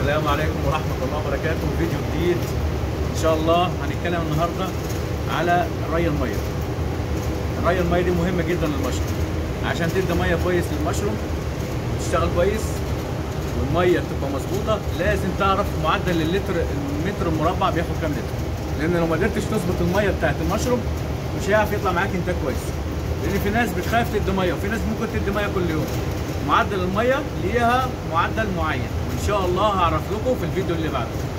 السلام عليكم ورحمة الله وبركاته فيديو جديد إن شاء الله هنتكلم النهاردة على ري المية ري المية دي مهمة جدا للمشروم عشان تدي مية كويس للمشروم وتشتغل كويس والمية تبقى مظبوطة لازم تعرف معدل اللتر المتر المربع بياخد كام لتر لأن لو ما قدرتش تظبط المية بتاعت المشروم مش هيعرف يطلع معاك إنتاج كويس لأن في ناس بتخاف تدي مية وفي ناس ممكن تدي مية كل يوم معدل المية ليها معدل معين وإن شاء الله هعرف لكم في الفيديو اللي بعده